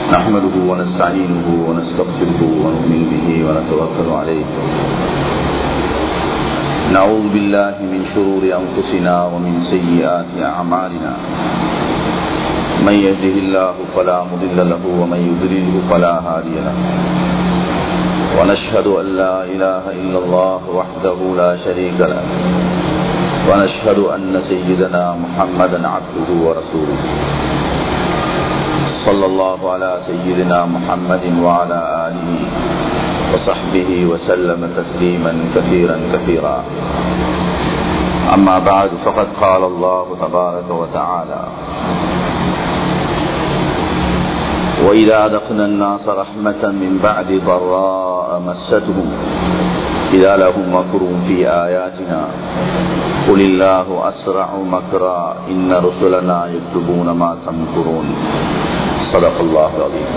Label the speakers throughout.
Speaker 1: نحمده ونستعينه ونستغفره ونؤمن به ونتوكل عليه نعوذ بالله من شرور أنفسنا ومن سيئات أعمالنا من يهده الله فلا مضل له ومن يضلله فلا هادي له ونشهد أن لا إله إلا الله وحده لا شريك له ونشهد أن سيدنا محمدا عبده ورسوله صلى الله على سيدنا محمد وعلى آله وصحبه وسلم تسليما كثيرا كثيرا أما بعد فقد قال الله تبارك وتعالى وإذا أذقنا الناس رحمة من بعد ضراء مستهم إذا لهم مكر في آياتنا قل الله أسرع مكرا إن رسلنا يكتبون ما تمكرون صدق الله العظيم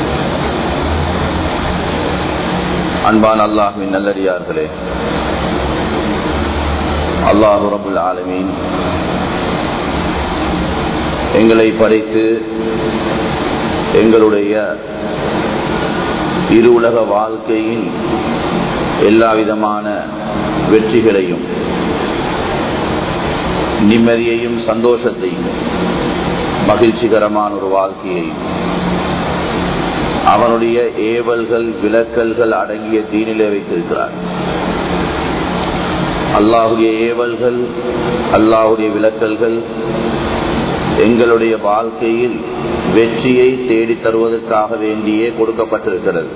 Speaker 1: அன்பான் அல்லாஹுவின் நல்லடியார்களே அல்லாஹு ரபுல் ஆலமீன் எங்களை படைத்து எங்களுடைய இரு உலக வாழ்க்கையின் எல்லா விதமான வெற்றிகளையும் நிம்மதியையும் சந்தோஷத்தையும் மகிழ்ச்சிகரமான ஒரு வாழ்க்கையையும் அவனுடைய ஏவல்கள் விலக்கல்கள் அடங்கிய தீனிலே வைத்திருக்கிறார் அல்லாஹுடைய ஏவல்கள் அல்லாஹுடைய விலக்கல்கள் எங்களுடைய வாழ்க்கையில் வெற்றியை தேடி தருவதற்காக வேண்டியே கொடுக்கப்பட்டிருக்கிறது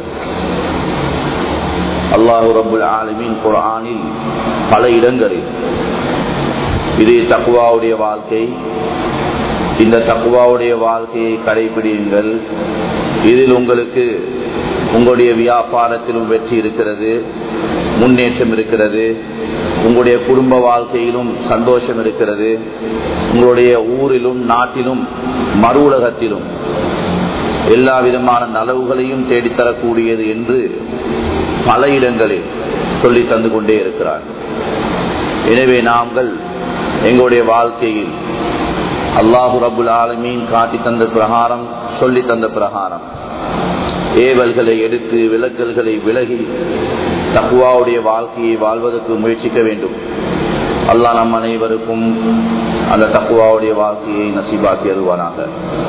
Speaker 1: அல்லாஹு ரபுல் ஆலமின் குரானில் பல இடங்களில் இது தக்குவாவுடைய வாழ்க்கை இந்த தக்குவாவுடைய வாழ்க்கையை கடைபிடியுங்கள் இதில் உங்களுக்கு உங்களுடைய வியாபாரத்திலும் வெற்றி இருக்கிறது முன்னேற்றம் இருக்கிறது உங்களுடைய குடும்ப வாழ்க்கையிலும் சந்தோஷம் இருக்கிறது உங்களுடைய ஊரிலும் நாட்டிலும் மறு உலகத்திலும் எல்லா விதமான நலவுகளையும் தேடித்தரக்கூடியது என்று பல இடங்களில் சொல்லி தந்து கொண்டே இருக்கிறார் எனவே நாங்கள் எங்களுடைய வாழ்க்கையில் அல்லாஹு ரபுல் ஆலமீன் காட்டி தந்த பிரகாரம் சொல்லி தந்த பிரகாரம் ஏவல்களை எடுத்து விலக்கல்களை விலகி தக்குவாவுடைய வாழ்க்கையை வாழ்வதற்கு முயற்சிக்க வேண்டும் அல்லாஹ் நம் அனைவருக்கும் அந்த தக்குவாவுடைய வாழ்க்கையை நசிபாக்கி அருவானாக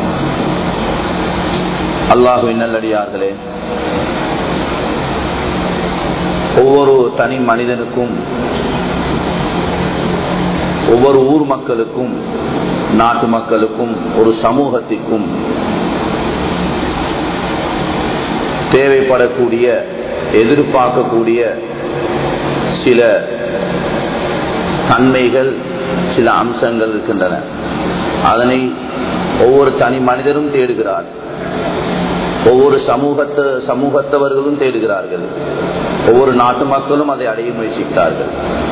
Speaker 1: அல்லாஹு நல்லடியார்களே ஒவ்வொரு தனி மனிதனுக்கும் ஒவ்வொரு ஊர் மக்களுக்கும் நாட்டு மக்களுக்கும் ஒரு சமூகத்திற்கும் தேவைப்படக்கூடிய எதிர்பார்க்கக்கூடிய சில தன்மைகள் சில அம்சங்கள் இருக்கின்றன அதனை ஒவ்வொரு தனி மனிதரும் தேடுகிறார் ஒவ்வொரு சமூகத்த சமூகத்தவர்களும் தேடுகிறார்கள் ஒவ்வொரு நாட்டு மக்களும் அதை அடைய முயற்சிக்கிறார்கள்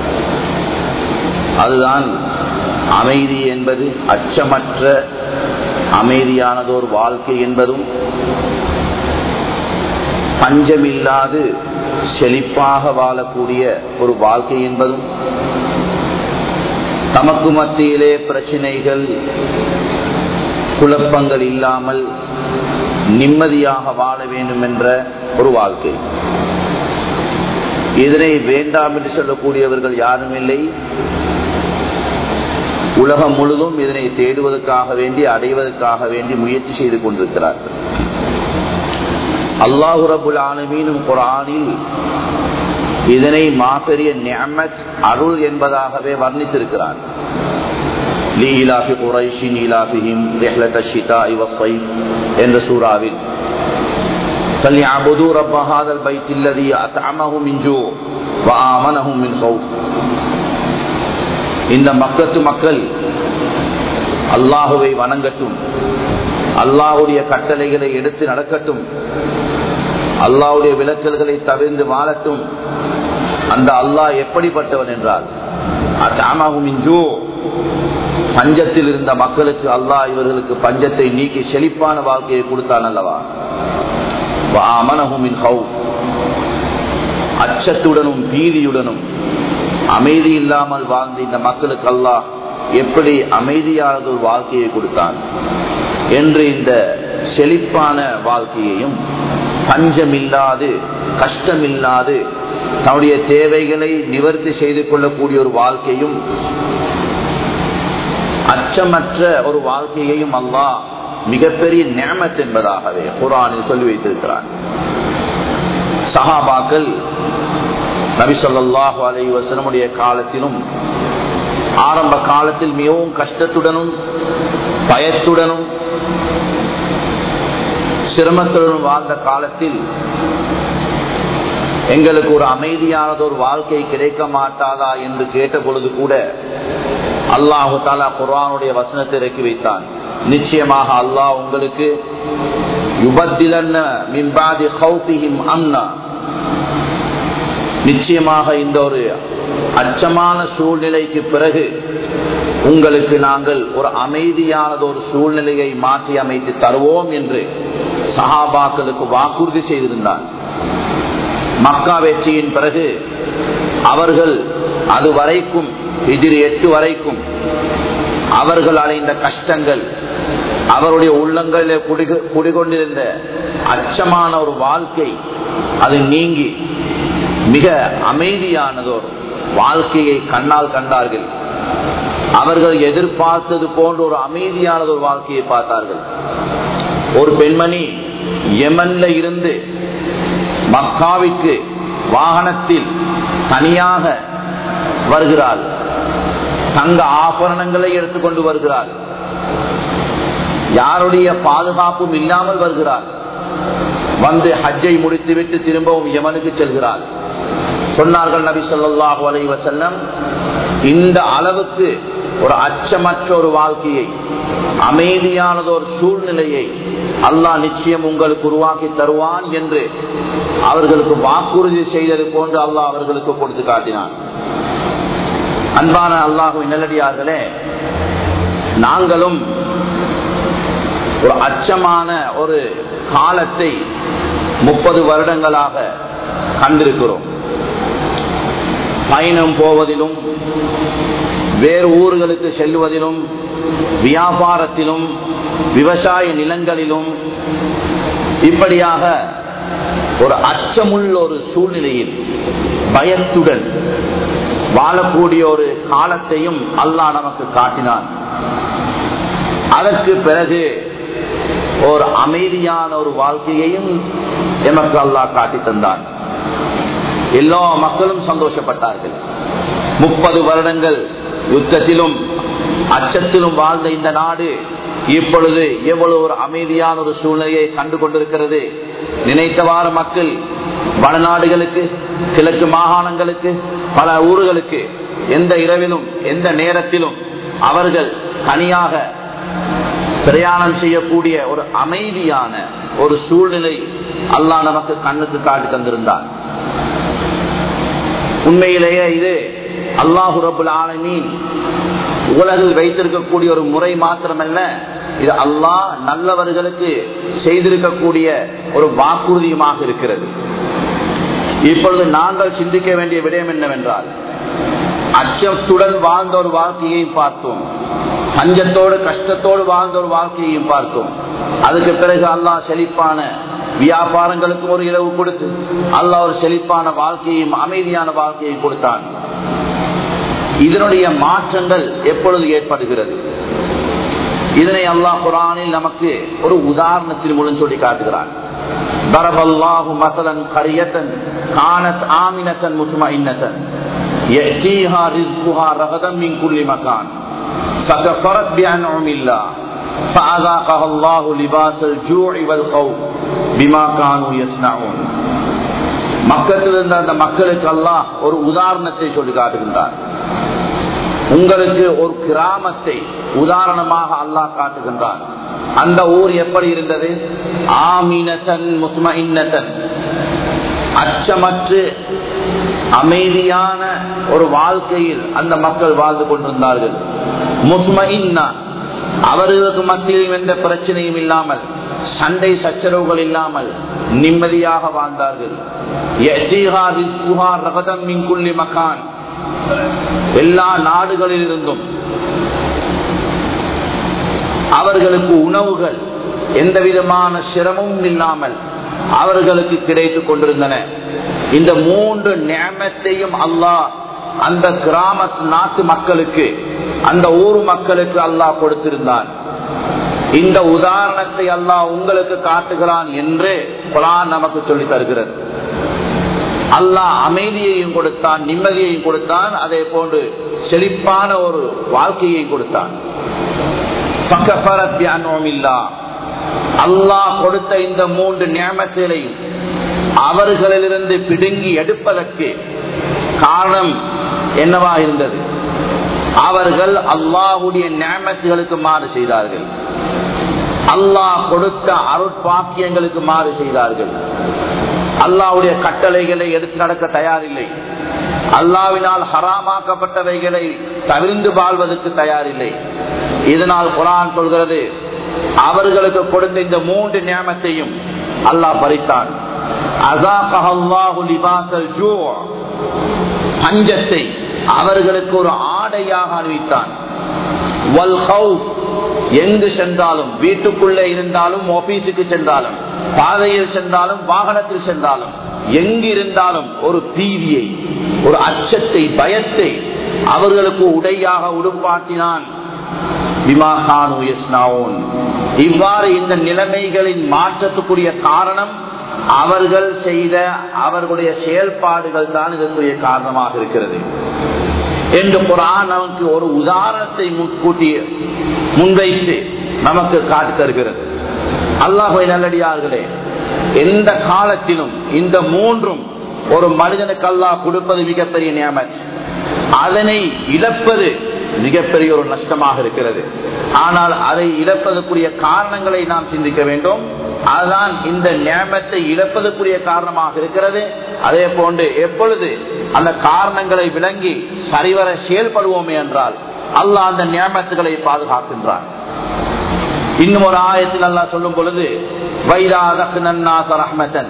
Speaker 1: அதுதான் அமைதி என்பது அச்சமற்ற அமைதியானதோர் வாழ்க்கை என்பதும் பஞ்சமில்லாது செழிப்பாக வாழக்கூடிய ஒரு வாழ்க்கை என்பதும் தமக்கு மத்தியிலே பிரச்சனைகள் குழப்பங்கள் இல்லாமல் நிம்மதியாக வாழ வேண்டும் என்ற ஒரு வாழ்க்கை இதனை வேண்டாம் என்று சொல்லக்கூடியவர்கள் யாரும் இல்லை உலகம் முழுதும் இதனை தேடுவதற்காக வேண்டி அடைவதற்காக வேண்டி முயற்சி செய்து கொண்டிருக்கிறார்கள் அல்லாஹு ரபுல் ஆலமீனும் குரானில் இதனை மாபெரிய நியமத் அருள் என்பதாகவே வர்ணித்திருக்கிறார் என்ற சூறாவில் فليعبدوا رب هذا البيت الذي أطعمهم من جوع وآمنهم من خوف இந்த மக்கத்து மக்கள் அல்லாஹுவை வணங்கட்டும் அல்லாஹுடைய கட்டளைகளை எடுத்து நடக்கட்டும் அல்லாஹுடைய விளக்கல்களை தவிர்ந்து வாழட்டும் அந்த அல்லாஹ் எப்படிப்பட்டவன் என்றால் பஞ்சத்தில் இருந்த மக்களுக்கு அல்லாஹ் இவர்களுக்கு பஞ்சத்தை நீக்கி செழிப்பான வாழ்க்கையை கொடுத்தான் அல்லவா அச்சத்துடனும் பீதியுடனும் அமைதி இல்லாமல் வாழ்ந்த இந்த மக்களுக்கு அல்லாஹ் எப்படி அமைதியானது ஒரு வாழ்க்கையை கொடுத்தான் என்று இந்த செழிப்பான வாழ்க்கையையும் பஞ்சமில்லாது கஷ்டமில்லாது தன்னுடைய தேவைகளை நிவர்த்தி செய்து கொள்ளக்கூடிய ஒரு வாழ்க்கையும் அச்சமற்ற ஒரு வாழ்க்கையையும் அல்லாஹ் மிகப்பெரிய நியமத் என்பதாகவே குரானில் சொல்லி வைத்திருக்கிறார் சஹாபாக்கள் நபி சொல்லாஹு அலை வசனமுடைய காலத்திலும் ஆரம்ப காலத்தில் மிகவும் கஷ்டத்துடனும் பயத்துடனும் சிரமத்துடனும் வாழ்ந்த காலத்தில் எங்களுக்கு ஒரு அமைதியானது ஒரு வாழ்க்கை கிடைக்க மாட்டாதா என்று கேட்ட பொழுது கூட அல்லாஹு தாலா குர்ஆனுடைய வசனத்தை இறக்கி வைத்தான் நிச்சயமாக அல்லாஹ் உங்களுக்கு நிச்சயமாக இந்த ஒரு அச்சமான சூழ்நிலைக்கு பிறகு உங்களுக்கு நாங்கள் ஒரு அமைதியானது ஒரு சூழ்நிலையை மாற்றி அமைத்து தருவோம் என்று சஹாபாக்களுக்கு வாக்குறுதி செய்திருந்தார் மக்கா வெற்றியின் பிறகு அவர்கள் அது வரைக்கும் எதிரி எட்டு வரைக்கும் அவர்கள் அடைந்த கஷ்டங்கள் அவருடைய உள்ளங்களில் குடிகொண்டிருந்த அச்சமான ஒரு வாழ்க்கை அது நீங்கி மிக அமைதியானதோர் வாழ்க்கையை கண்ணால் கண்டார்கள் அவர்கள் எதிர்பார்த்தது போன்ற ஒரு அமைதியானது ஒரு வாழ்க்கையை பார்த்தார்கள் ஒரு பெண்மணி யமன்ல இருந்து மக்காவிற்கு வாகனத்தில் தனியாக வருகிறாள் தங்க ஆபரணங்களை எடுத்துக்கொண்டு வருகிறாள் யாருடைய பாதுகாப்பும் இல்லாமல் வருகிறாள் வந்து ஹஜ்ஜை முடித்துவிட்டு திரும்பவும் யமனுக்கு செல்கிறாள் சொன்னார்கள் நபி சொல்லாஹு அலை வசல்லம் இந்த அளவுக்கு ஒரு அச்சமற்ற ஒரு வாழ்க்கையை அமைதியானது ஒரு சூழ்நிலையை அல்லாஹ் நிச்சயம் உங்களுக்கு உருவாக்கி தருவான் என்று அவர்களுக்கு வாக்குறுதி செய்தது போன்று அல்லாஹ் அவர்களுக்கு கொடுத்து காட்டினான் அன்பான அல்லாஹு நல்லடியார்களே நாங்களும் ஒரு அச்சமான ஒரு காலத்தை முப்பது வருடங்களாக கண்டிருக்கிறோம் பயணம் போவதிலும் வேறு ஊர்களுக்கு செல்வதிலும் வியாபாரத்திலும் விவசாய நிலங்களிலும் இப்படியாக ஒரு அச்சமுள்ள ஒரு சூழ்நிலையில் பயத்துடன் வாழக்கூடிய ஒரு காலத்தையும் அல்லாஹ் நமக்கு காட்டினான் அதற்கு பிறகு ஒரு அமைதியான ஒரு வாழ்க்கையையும் எமக்கு அல்லாஹ் காட்டி தந்தான் எல்லா மக்களும் சந்தோஷப்பட்டார்கள் முப்பது வருடங்கள் யுத்தத்திலும் அச்சத்திலும் வாழ்ந்த இந்த நாடு இப்பொழுது எவ்வளவு ஒரு அமைதியான ஒரு சூழ்நிலையை கண்டு கொண்டிருக்கிறது நினைத்தவாறு மக்கள் வடநாடுகளுக்கு கிழக்கு மாகாணங்களுக்கு பல ஊர்களுக்கு எந்த இரவிலும் எந்த நேரத்திலும் அவர்கள் தனியாக பிரயாணம் செய்யக்கூடிய ஒரு அமைதியான ஒரு சூழ்நிலை அல்லாஹ் நமக்கு கண்ணுக்கு காட்டி தந்திருந்தார் உண்மையிலேயே இது அல்லாஹு ரபுல் ஆலமீன் உலகில் வைத்திருக்கக்கூடிய ஒரு முறை மாத்திரமல்ல இது அல்லாஹ் நல்லவர்களுக்கு செய்திருக்கக்கூடிய ஒரு வாக்குறுதியுமாக இருக்கிறது இப்பொழுது நாங்கள் சிந்திக்க வேண்டிய விடயம் என்னவென்றால் அச்சத்துடன் வாழ்ந்த ஒரு வாழ்க்கையை பார்த்தோம் பஞ்சத்தோடு கஷ்டத்தோடு வாழ்ந்த ஒரு வாழ்க்கையையும் பார்த்தோம் அதுக்கு பிறகு அல்லாஹ் செழிப்பான வியாபாரங்களுக்கு ஒரு இரவு கொடுத்து அல்லாஹ் ஒரு செழிப்பான வாழ்க்கையும் அமைதியான வாழ்க்கையை கொடுத்தான் இதனுடைய மாற்றங்கள் எப்பொழுது ஏற்படுகிறது இதனை அல்லாஹ் குரானில் நமக்கு ஒரு உதாரணத்தின் மூலம் சொல்லி காட்டுகிறான் ضرب الله مثلا قرية كانت آمنة مطمئنة يأتيها رزقها رغدا من كل مكان فكفرت بأنعم الله فأذاقها الله لباس الجوع والخوف بما كانوا يصنعون மக்கத்தில் இருந்த அந்த மக்களுக்கு அல்லாஹ் ஒரு உதாரணத்தை சொல்லி காட்டுகின்றார் உங்களுக்கு ஒரு கிராமத்தை உதாரணமாக அல்லாஹ் காட்டுகின்றான் அந்த ஊர் எப்படி இருந்தது ஆமீனத்தன் முஸ்மஇன்னத்தன் அச்சமற்று அமைதியான ஒரு வாழ்க்கையில் அந்த மக்கள் வாழ்ந்து கொண்டிருந்தார்கள் முஸ்மஇன்னா அவர்களுக்கு மத்தியில் எந்த பிரச்சனையும் இல்லாமல் சண்டை சச்சரவுகள் இல்லாமல் நிம்மதியாக வாழ்ந்தார்கள் மக்கான் எல்லா நாடுகளில் இருந்தும் அவர்களுக்கு உணவுகள் எந்த விதமான சிரமமும் இல்லாமல் அவர்களுக்கு கிடைத்துக் கொண்டிருந்தன இந்த மூன்று நியமத்தையும் அல்லாஹ் அந்த கிராமத்து நாட்டு மக்களுக்கு அந்த ஊர் மக்களுக்கு அல்லாஹ் கொடுத்திருந்தான் இந்த உதாரணத்தை அல்லாஹ் உங்களுக்கு காட்டுகிறான் என்று குரான் நமக்கு சொல்லி தருகிறது அல்லாஹ் அமைதியையும் கொடுத்தான் நிம்மதியையும் கொடுத்தான் அதே போன்று செழிப்பான ஒரு வாழ்க்கையை கொடுத்தான் அல்லாஹ் கொடுத்த இந்த மூன்று நியமத்திலையும் அவர்களிலிருந்து பிடுங்கி எடுப்பதற்கு காரணம் என்னவா இருந்தது அவர்கள் அல்லாஹுடைய நியமத்துகளுக்கு மாறு செய்தார்கள் அல்லாஹ் கொடுத்த அருட்பாக்கியங்களுக்கு மாறு செய்தார்கள் அல்லாவுடைய கட்டளைகளை எடுத்து நடக்க தயாரில்லை அல்லாவினால் ஹராமாக்கப்பட்டவைகளை தவிர்ந்து வாழ்வதற்கு தயாரில்லை இதனால் குரான் சொல்கிறது அவர்களுக்கு கொடுத்த இந்த மூன்று நியமத்தையும் அல்லாஹ் பறித்தான் பஞ்சத்தை அவர்களுக்கு ஒரு ஆடையாக அணிவித்தான் எங்கு சென்றாலும் வீட்டுக்குள்ளே இருந்தாலும் ஆபீஸுக்கு சென்றாலும் பாதையில் சென்றாலும் வாகனத்தில் சென்றாலும் எங்கு இருந்தாலும் ஒரு பீதியை ஒரு அச்சத்தை பயத்தை அவர்களுக்கு உடையாக உடுப்பாட்டினான் இவ்வாறு இந்த நிலைமைகளின் மாற்றத்துக்குரிய காரணம் அவர்கள் செய்த அவர்களுடைய செயல்பாடுகள் தான் இதற்குரிய காரணமாக இருக்கிறது என்று குரான் நமக்கு ஒரு உதாரணத்தை முன்கூட்டி முன்வைத்து நமக்கு காட்டி தருகிறது அல்லாஹை நல்லடியார்களே எந்த காலத்திலும் இந்த மூன்றும் ஒரு மனிதனுக்கு அல்லாஹ் கொடுப்பது மிகப்பெரிய நியமத் அதனை இழப்பது மிகப்பெரிய ஒரு நஷ்டமாக இருக்கிறது ஆனால் அதை இழப்பதற்குரிய காரணங்களை நாம் சிந்திக்க வேண்டும் அதுதான் இந்த நியமத்தை இழப்பதற்குரிய காரணமாக இருக்கிறது அதே போன்று எப்பொழுது அந்த காரணங்களை விளங்கி சரிவர செயல்படுவோமே என்றால் அல்லாஹ் அந்த நியமத்துகளை பாதுகாக்கின்றான் இன்னும் ஒரு ஆயத்தில் அல்லா சொல்லும் பொழுது வைராதன்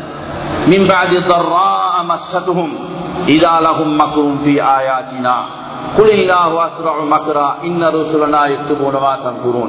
Speaker 1: إذا لهم مكر في آياتنا قل الله أسرع مكرا إن رسلنا يكتبون ما تنكرون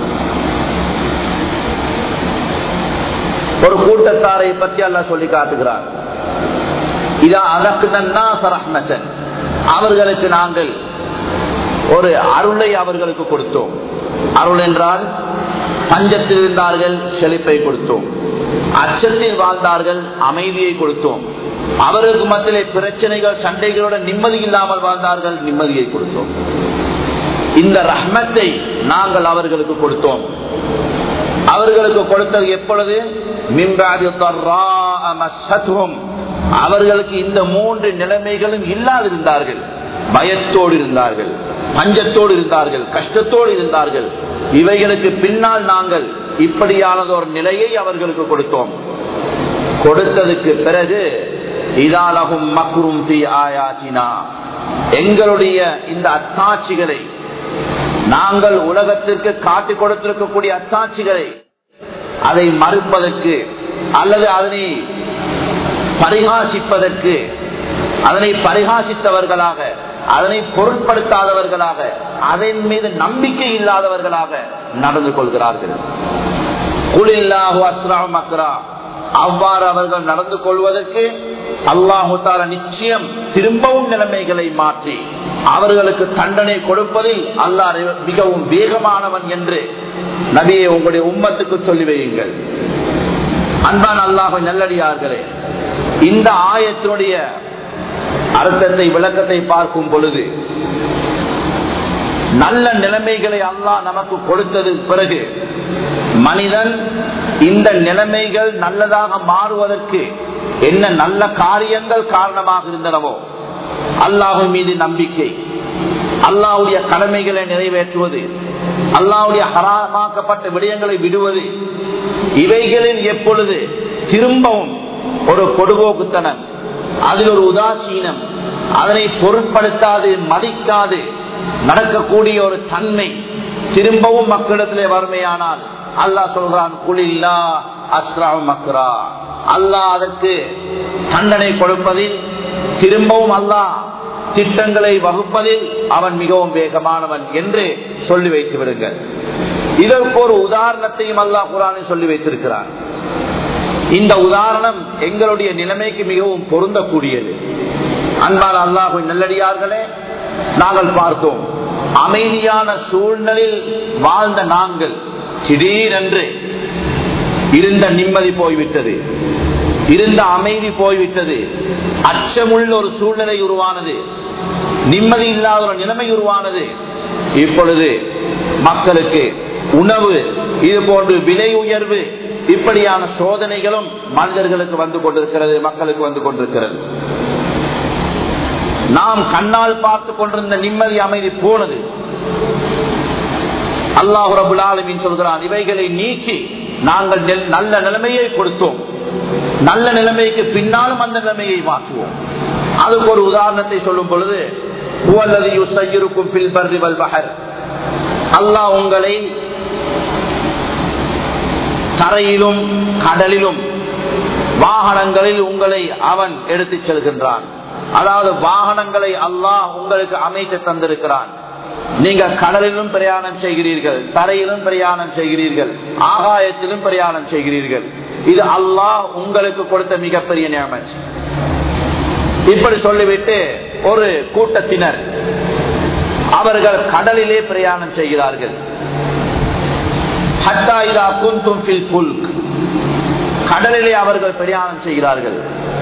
Speaker 1: ஒரு கூட்டத்தாரை பற்றி அல்ல சொல்லி காட்டுகிறார் இதா அதற்கு ரஹ்மத்தன் அவர்களுக்கு நாங்கள் ஒரு அருளை அவர்களுக்கு கொடுத்தோம் அருள் என்றால் பஞ்சத்தில் இருந்தார்கள் செழிப்பை கொடுத்தோம் அச்சத்தில் வாழ்ந்தார்கள் அமைதியை கொடுத்தோம் அவர்களுக்கு மத்தியிலே பிரச்சனைகள் சண்டைகளோட நிம்மதி இல்லாமல் வாழ்ந்தார்கள் நிம்மதியை கொடுத்தோம் இந்த ரஹ்மத்தை நாங்கள் அவர்களுக்கு கொடுத்தோம் அவர்களுக்கு கொடுத்தது எப்பொழுது அவர்களுக்கு இந்த மூன்று நிலைமைகளும் இல்லாதிருந்தார்கள் பயத்தோடு இருந்தார்கள் பஞ்சத்தோடு இருந்தார்கள் கஷ்டத்தோடு இருந்தார்கள் இவைகளுக்கு பின்னால் நாங்கள் இப்படியானது ஒரு நிலையை அவர்களுக்கு கொடுத்தோம் கொடுத்ததுக்கு பிறகு இதாலகும் மக்ரும் தீ ஆயாச்சினா எங்களுடைய இந்த அத்தாட்சிகளை நாங்கள் உலகத்திற்கு காட்டிக் கொடுத்திருக்கக்கூடிய அத்தாட்சிகளை அதை மறுப்பதற்கு அல்லது அதனை பரிகாசிப்பதற்கு அதனை பரிகாசித்தவர்களாக அதனை பொருட்படுத்தாதவர்களாக அதன் மீது நம்பிக்கை இல்லாதவர்களாக நடந்து கொள்கிறார்கள் குளில்லாஹு அஸ்ராம் அக்ரா அவ்வாறு அவர்கள் நடந்து கொள்வதற்கு அல்லாஹு தால நிச்சயம் திரும்பவும் நிலைமைகளை மாற்றி அவர்களுக்கு தண்டனை கொடுப்பதில் அல்லாஹ் மிகவும் வேகமானவன் என்று நபியை உங்களுடைய உம்மத்துக்கு சொல்லி வையுங்கள் அன்பான் அல்லாஹ் நல்லடியார்களே இந்த ஆயத்தினுடைய அர்த்தத்தை விளக்கத்தை பார்க்கும் பொழுது நல்ல நிலைமைகளை அல்லாஹ் நமக்கு கொடுத்தது பிறகு மனிதன் இந்த நிலைமைகள் நல்லதாக மாறுவதற்கு என்ன நல்ல காரியங்கள் காரணமாக இருந்தனவோ அல்லாஹு மீது நம்பிக்கை அல்லாவுடைய கடமைகளை நிறைவேற்றுவது அல்லாவுடைய ஹராமாக்கப்பட்ட விடயங்களை விடுவது இவைகளில் எப்பொழுது திரும்பவும் ஒரு பொடுபோக்குத்தனம் அதில் ஒரு உதாசீனம் அதனை பொருட்படுத்தாது மதிக்காது நடக்கக்கூடிய ஒரு தன்மை திரும்பவும் மக்களிடத்திலே வறுமையானால் அல்லாஹ் சொல்றான் குளில்லா அஸ்ரா மக்ரா அல்லாஹ் அதற்கு தண்டனை கொடுப்பதில் திரும்பவும் அல்லாஹ் திட்டங்களை வகுப்பதில் அவன் மிகவும் வேகமானவன் என்று சொல்லி வைத்து விடுங்கள் இதற்கு ஒரு உதாரணத்தையும் அல்லாஹ் குரானில் சொல்லி வைத்திருக்கிறார் இந்த உதாரணம் எங்களுடைய நிலைமைக்கு மிகவும் பொருந்தக்கூடியது அன்பான அல்லாஹு நல்லடியார்களே நாங்கள் பார்த்தோம் அமைதியான சூழ்நிலையில் வாழ்ந்த நாங்கள் திடீரென்று இருந்த நிம்மதி போய்விட்டது இருந்த அமைதி போய்விட்டது அச்சமுள்ள ஒரு சூழ்நிலை உருவானது நிம்மதி இல்லாத ஒரு நிலைமை உருவானது இப்பொழுது மக்களுக்கு உணவு இது போன்று விலை உயர்வு இப்படியான சோதனைகளும் மனிதர்களுக்கு வந்து கொண்டிருக்கிறது மக்களுக்கு வந்து கொண்டிருக்கிறது நாம் கண்ணால் பார்த்து கொண்டிருந்த நிம்மதி அமைதி போனது அல்லாஹு ரபுல் ஆலமின் சொல்கிறான் இவைகளை நீக்கி நாங்கள் நல்ல நிலைமையை கொடுத்தோம் நல்ல நிலைமைக்கு பின்னாலும் அந்த நிலைமையை மாற்றுவோம் அதுக்கு ஒரு உதாரணத்தை சொல்லும் பொழுது அல்லாஹ் உங்களை தரையிலும் கடலிலும் வாகனங்களில் உங்களை அவன் எடுத்துச் செல்கின்றான் அதாவது வாகனங்களை அல்லாஹ் உங்களுக்கு அமைத்து தந்திருக்கிறான் நீங்க கடலிலும் பிரயாணம் செய்கிறீர்கள் தரையிலும் பிரயாணம் செய்கிறீர்கள் ஆகாயத்திலும் பிரயாணம் செய்கிறீர்கள் இது அல்லாஹ் உங்களுக்கு கொடுத்த மிகப்பெரிய நியமன் இப்படி சொல்லிவிட்டு ஒரு கூட்டத்தினர் அவர்கள் கடலிலே பிரயாணம் செய்கிறார்கள் கடலிலே அவர்கள் பிரயாணம் செய்கிறார்கள்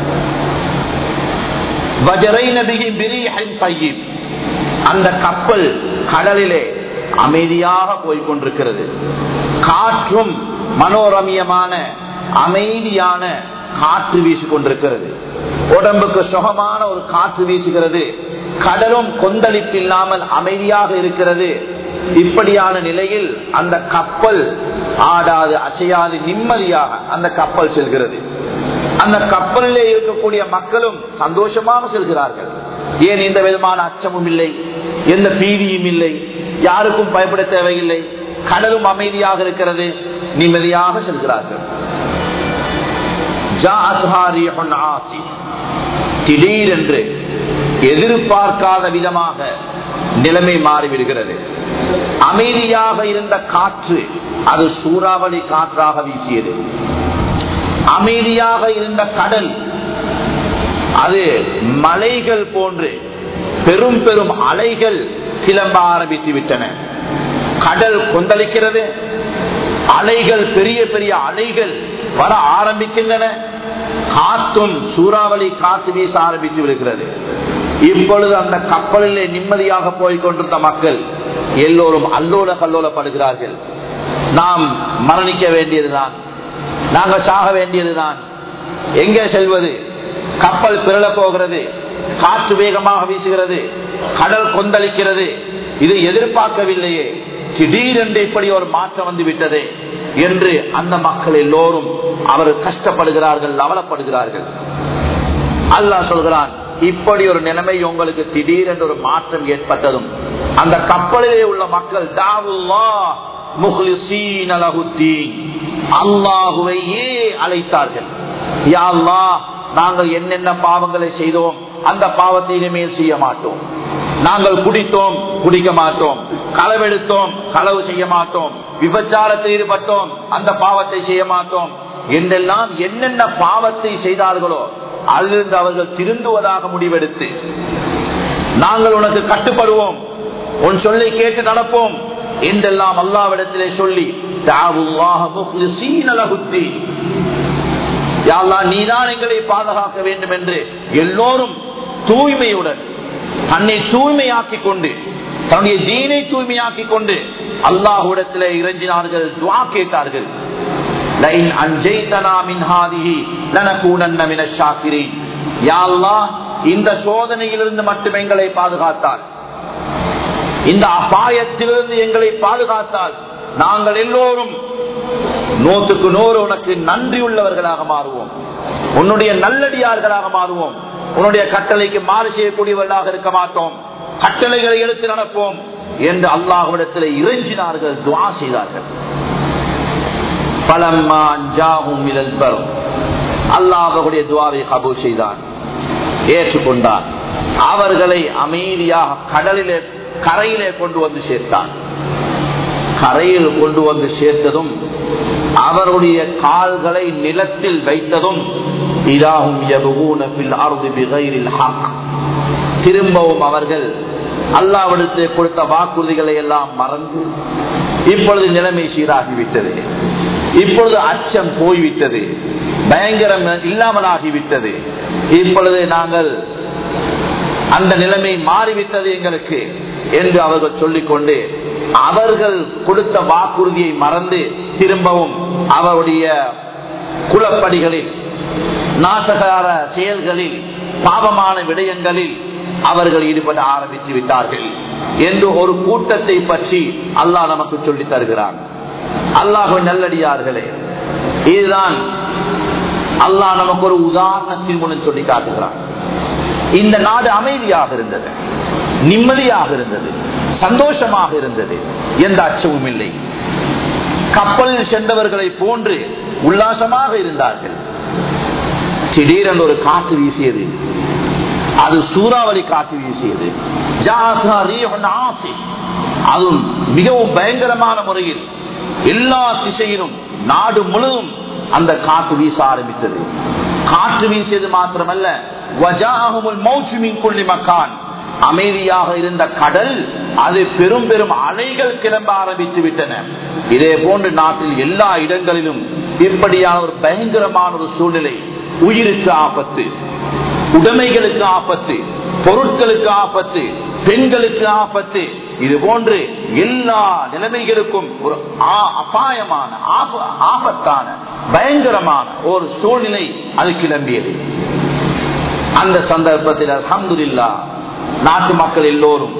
Speaker 1: அந்த கப்பல் கடலிலே அமைதியாக போய்கொண்டிருக்கிறது காற்றும் மனோரமியமான அமைதியான காற்று வீசிக்கொண்டிருக்கிறது உடம்புக்கு சுகமான ஒரு காற்று வீசுகிறது கடலும் கொந்தளிப்பு இல்லாமல் அமைதியாக இருக்கிறது இப்படியான நிலையில் அந்த கப்பல் ஆடாது அசையாது நிம்மதியாக அந்த கப்பல் செல்கிறது அந்த கப்பலிலே இருக்கக்கூடிய மக்களும் சந்தோஷமாக செல்கிறார்கள் ஏன் எந்த விதமான அச்சமும் இல்லை எந்த பீதியும் இல்லை யாருக்கும் பயப்பட தேவையில்லை கடலும் அமைதியாக இருக்கிறது நிம்மதியாக செல்கிறார்கள் திடீரென்று எதிர்பார்க்காத விதமாக நிலைமை மாறிவிடுகிறது அமைதியாக இருந்த காற்று அது சூறாவளி காற்றாக வீசியது அமைதியாக இருந்த கடல் அது மலைகள் போன்று பெரும் பெரும் அலைகள் கிளம்ப ஆரம்பித்து விட்டன கடல் கொந்தளிக்கிறது அலைகள் பெரிய பெரிய அலைகள் வர ஆரம்பிக்கின்றன காத்தும் சூறாவளி காத்து வீச ஆரம்பித்து விடுகிறது இப்பொழுது அந்த கப்பலிலே நிம்மதியாக போய்கொண்டிருந்த மக்கள் எல்லோரும் அல்லோல கல்லோலப்படுகிறார்கள் நாம் மரணிக்க வேண்டியதுதான் நாங்கள் சாக வேண்டியதுதான் எங்கே செல்வது கப்பல் பிறல போகிறது காற்று வேகமாக வீசுகிறது கடல் கொந்தளிக்கிறது இது எதிர்பார்க்கவில்லையே திடீரென்று இப்படி ஒரு மாற்றம் வந்து விட்டதே என்று அந்த மக்கள் எல்லோரும் அவர் கஷ்டப்படுகிறார்கள் அவலப்படுகிறார்கள் அல்லாஹ் சொல்கிறான் இப்படி ஒரு நிலைமை உங்களுக்கு திடீரென்று ஒரு மாற்றம் ஏற்பட்டதும் அந்த கப்பலிலே உள்ள மக்கள் தாவுல்லா முஹ்லிசீன் அலஹுத்தீன் அல்லாஹுவையே அழைத்தார்கள் யா அல்லாஹ் நாங்கள் என்னென்ன பாவங்களை செய்தோம் அந்த பாவத்தை இனிமேல் செய்ய மாட்டோம் நாங்கள் குடித்தோம் குடிக்க மாட்டோம் களவெடுத்தோம் களவு செய்ய மாட்டோம் விபச்சாரத்தில் ஈடுபட்டோம் அந்த பாவத்தை செய்ய மாட்டோம் என்றெல்லாம் என்னென்ன பாவத்தை செய்தார்களோ அதிலிருந்து அவர்கள் திருந்துவதாக முடிவெடுத்து நாங்கள் உனக்கு கட்டுப்படுவோம் உன் சொல்லை கேட்டு நடப்போம் என்றெல்லாம் அல்லாவிடத்திலே சொல்லி நீதான் எங்களை பாதுகாக்க வேண்டும் என்று எல்லோரும் தூய்மையுடன் தன்னை தூய்மையாக்கிக் கொண்டு தன்னுடைய தீனை தூய்மையாக்கிக் கொண்டு அல்லாஹுடத்தில் இறங்கினார்கள் துவா கேட்டார்கள் இந்த சோதனையிலிருந்து மட்டும் எங்களை பாதுகாத்தால் இந்த அபாயத்திலிருந்து எங்களை பாதுகாத்தால் நாங்கள் எல்லோரும் நூற்றுக்கு நூறு உனக்கு நன்றி உள்ளவர்களாக மாறுவோம் உன்னுடைய நல்லடியார்களாக மாறுவோம் உன்னுடைய கட்டளைக்கு மாறு செய்யக்கூடியவர்களாக இருக்க மாட்டோம் கட்டளைகளை எடுத்து நடப்போம் என்று அல்லாஹுடத்தில் இறைஞ்சினார்கள் துவா செய்தார்கள் பலம்மா அஞ்சாகும் இழல்பரும் அல்லாஹுடைய துவாவை கபூ செய்தான் ஏற்றுக்கொண்டான் அவர்களை அமைதியாக கடலிலே கரையிலே கொண்டு வந்து சேர்த்தான் கரையில் கொண்டு வந்து சேர்த்ததும் அவருடைய கால்களை நிலத்தில் வைத்ததும் இதாகும் திரும்பவும் அவர்கள் அல்லாவிடத்தை கொடுத்த வாக்குறுதிகளை எல்லாம் மறந்து இப்பொழுது நிலைமை சீராகிவிட்டது இப்பொழுது அச்சம் போய்விட்டது பயங்கரம் இல்லாமலாகிவிட்டது இப்பொழுது நாங்கள் அந்த நிலைமை மாறிவிட்டது எங்களுக்கு என்று அவர்கள் சொல்லிக்கொண்டு அவர்கள் கொடுத்த வாக்குறுதியை மறந்து திரும்பவும் அவருடைய குலப்படிகளில் நாசகார செயல்களில் பாவமான விடயங்களில் அவர்கள் ஈடுபட ஆரம்பித்து விட்டார்கள் என்று ஒரு கூட்டத்தை பற்றி அல்லாஹ் நமக்கு சொல்லி தருகிறான் அல்லாஹ் நல்லடியார்களே இதுதான் அல்லாஹ் நமக்கு ஒரு உதாரணத்தின் மூலம் சொல்லி காட்டுகிறான் இந்த நாடு அமைதியாக இருந்தது நிம்மதியாக இருந்தது சந்தோஷமாக இருந்தது எந்த அச்சமும் இல்லை கப்பலில் சென்றவர்களை போன்று உல்லாசமாக இருந்தார்கள் திடீரென்று ஒரு காற்று வீசியது அது சூறாவளி காற்று வீசியது அதுவும் மிகவும் பயங்கரமான முறையில் எல்லா திசையிலும் நாடு முழுவதும் அந்த காற்று வீச ஆரம்பித்தது காற்று வீசியது மாத்திரமல்ல மக்கான் அமைதியாக இருந்த கடல் அது பெரும் பெரும் அலைகள் கிளம்ப ஆரம்பித்து விட்டன இதே போன்று நாட்டில் எல்லா இடங்களிலும் இப்படியான ஒரு பயங்கரமான ஒரு சூழ்நிலை உயிருக்கு ஆபத்து உடைமைகளுக்கு ஆபத்து பொருட்களுக்கு ஆபத்து பெண்களுக்கு ஆபத்து இது போன்று எல்லா நிலைமைகளுக்கும் ஒரு அபாயமான ஆபத்தான பயங்கரமான ஒரு சூழ்நிலை அது கிளம்பியது அந்த சந்தர்ப்பத்தில் அலமதுல்லா நாட்டு மக்கள் எல்லோரும்